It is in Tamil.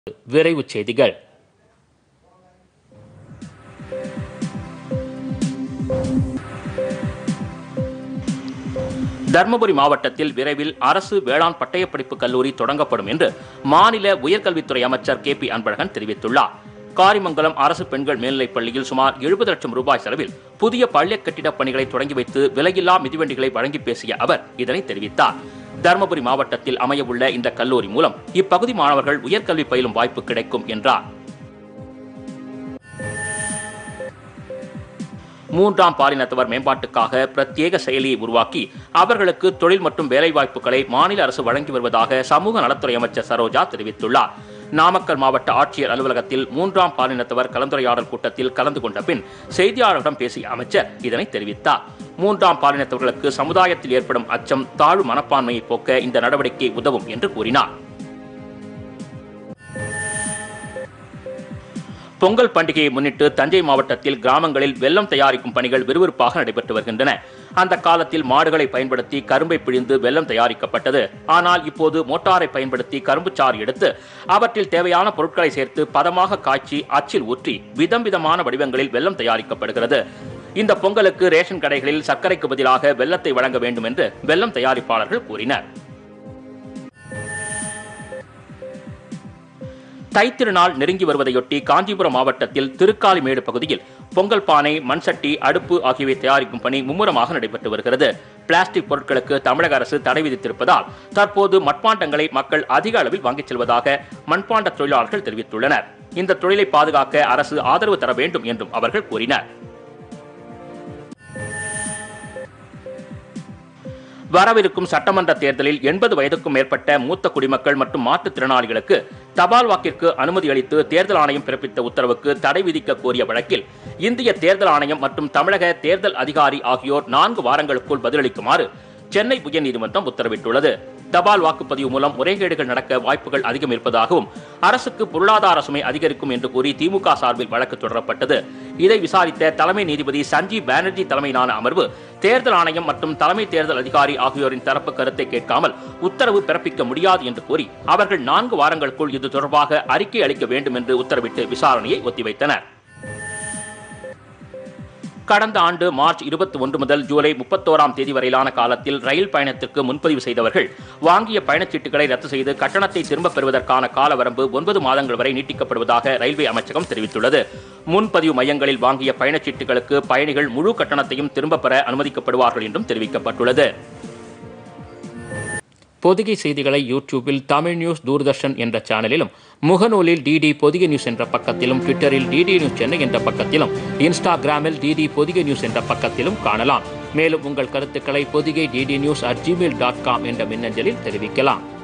விரைவுச் செய்திகள் தர்மபுரி மாவட்டத்தில் விரைவில் அரசு வேளாண் பட்டயப்படிப்பு கல்லூரி தொடங்கப்படும் என்று மாநில உயர்கல்வித்துறை அமைச்சர் கே பி அன்பழகன் தெரிவித்துள்ளார் காரிமங்கலம் அரசு பெண்கள் மேல்நிலைப் பள்ளியில் சுமார் எழுபது லட்சம் ரூபாய் செலவில் புதிய பள்ளி கட்டிடப் பணிகளை தொடங்கி வைத்து விலையில்லா மிதிவண்டிகளை வழங்கி பேசிய அவர் இதனை தெரிவித்தார் தர்மபுரி மாவட்டத்தில் அமையவுள்ள இந்த கல்லூரி மூலம் இப்பகுதி மாணவர்கள் உயர்கல்வி பயிலும் வாய்ப்பு கிடைக்கும் என்றார் மூன்றாம் பாலினத்தவர் மேம்பாட்டுக்காக பிரத்யேக செயலியை உருவாக்கி அவர்களுக்கு தொழில் மற்றும் வேலைவாய்ப்புகளை மாநில அரசு வழங்கி வருவதாக சமூக நலத்துறை அமைச்சர் சரோஜா தெரிவித்துள்ளார் நாமக்கல் மாவட்ட ஆட்சியர் அலுவலகத்தில் மூன்றாம் பாலினத்தவர் கலந்துரையாடல் கூட்டத்தில் கலந்து கொண்ட பின் செய்தியாளர்களிடம் பேசிய அமைச்சர் இதனை தெரிவித்தார் மூன்றாம் பாலினத்தவர்களுக்கு சமுதாயத்தில் ஏற்படும் அச்சம் தாழ்வு மனப்பான்மையை போக்க இந்த நடவடிக்கை உதவும் என்று கூறினார் பொங்கல் பண்டிகையை முன்னிட்டு தஞ்சை மாவட்டத்தில் கிராமங்களில் வெல்லம் தயாரிக்கும் பணிகள் விறுவிறுப்பாக நடைபெற்று வருகின்றன அந்த காலத்தில் மாடுகளை பயன்படுத்தி கரும்பை பிழிந்து வெல்லம் தயாரிக்கப்பட்டது ஆனால் இப்போது மோட்டாரை பயன்படுத்தி கரும்புச்சாறு எடுத்து அவற்றில் தேவையான பொருட்களை சேர்த்து பதமாக காய்ச்சி அச்சில் ஊற்றி விதம் விதமான வடிவங்களில் வெல்லம் தயாரிக்கப்படுகிறது இந்த பொங்கலுக்கு ரேஷன் கடைகளில் சர்க்கரைக்கு பதிலாக வெல்லத்தை வழங்க வேண்டும் என்று வெல்லம் தயாரிப்பாளர்கள் கூறினர் தைத்திருநாள் நெருங்கி வருவதையொட்டி காஞ்சிபுரம் மாவட்டத்தில் திருக்காலிமேடு பகுதியில் பொங்கல் பானை மண்சட்டி அடுப்பு ஆகியவை தயாரிக்கும் பணி மும்முரமாக நடைபெற்று வருகிறது பிளாஸ்டிக் பொருட்களுக்கு தமிழக அரசு தடை விதித்திருப்பதால் தற்போது மட்பாண்டங்களை மக்கள் அதிக அளவில் வாங்கிச் செல்வதாக மண்பாண்ட தொழிலாளர்கள் தெரிவித்துள்ளனர் இந்த தொழிலை பாதுகாக்க அரசு ஆதரவு தர வேண்டும் என்றும் அவர்கள் கூறினர் வரவிருக்கும் சட்டமன்ற தேர்தலில் எண்பது வயதுக்கும் மேற்பட்ட மூத்த குடிமக்கள் மற்றும் மாற்றுத்திறனாளிகளுக்கு தபால் வாக்கிற்கு அனுமதி அளித்து தேர்தல் ஆணையம் பிறப்பித்த உத்தரவுக்கு தடை விதிக்க கோரிய வழக்கில் இந்திய தேர்தல் ஆணையம் மற்றும் தமிழக தேர்தல் அதிகாரி ஆகியோர் நான்கு வாரங்களுக்குள் பதிலளிக்குமாறு சென்னை உயர்நீதிமன்றம் உத்தரவிட்டுள்ளது தபால் வாக்குப்பதிவு மூலம் முறைகேடுகள் நடக்க வாய்ப்புகள் அதிகம் இருப்பதாகவும் அரசுக்கு பொருளாதார சுமை அதிகரிக்கும் என்று கூறி திமுக சார்பில் வழக்கு தொடரப்பட்டது இதை விசாரித்த தலைமை நீதிபதி சஞ்சீவ் பானர்ஜி தலைமையிலான அமர்வு தேர்தல் ஆணையம் மற்றும் தலைமை தேர்தல் அதிகாரி ஆகியோரின் தரப்பு கருத்தை கேட்காமல் உத்தரவு பிறப்பிக்க முடியாது என்று கூறி அவர்கள் நான்கு வாரங்களுக்குள் இது தொடர்பாக அறிக்கை அளிக்க வேண்டும் என்று உத்தரவிட்டு விசாரணையை ஒத்திவைத்தனர் கடந்த ஆண்டு மார்ச் இருபத்தி ஒன்று முதல் ஜூலை முப்பத்தோராம் தேதி வரையிலான காலத்தில் ரயில் பயணத்திற்கு முன்பதிவு செய்தவர்கள் வாங்கிய பயணச்சீட்டுகளை ரத்து செய்து கட்டணத்தை திரும்பப் பெறுவதற்கான கால வரம்பு ஒன்பது மாதங்கள் வரை நீட்டிக்கப்படுவதாக ரயில்வே அமைச்சகம் தெரிவித்துள்ளது முன்பதிவு மையங்களில் வாங்கிய பயணச்சீட்டுகளுக்கு பயணிகள் முழு கட்டணத்தையும் திரும்பப் பெற அனுமதிக்கப்படுவார்கள் என்றும் தெரிவிக்கப்பட்டுள்ளது பொதிகை செய்திகளை யூடியூபில் தமிழ் நியூஸ் தூர்தர்ஷன் என்ற சேனலிலும் முகநூலில் டிடி பொதிகை நியூஸ் என்ற பக்கத்திலும் ட்விட்டரில் டிடி நியூஸ் சென்னை என்ற பக்கத்திலும் இன்ஸ்டாகிராமில் டிடி பொதிகை நியூஸ் என்ற பக்கத்திலும் காணலாம் மேலும் உங்கள் கருத்துக்களை Podhigai DD news at Gmail dot com என்ற மின்னஞ்சலில் தெரிவிக்கலாம்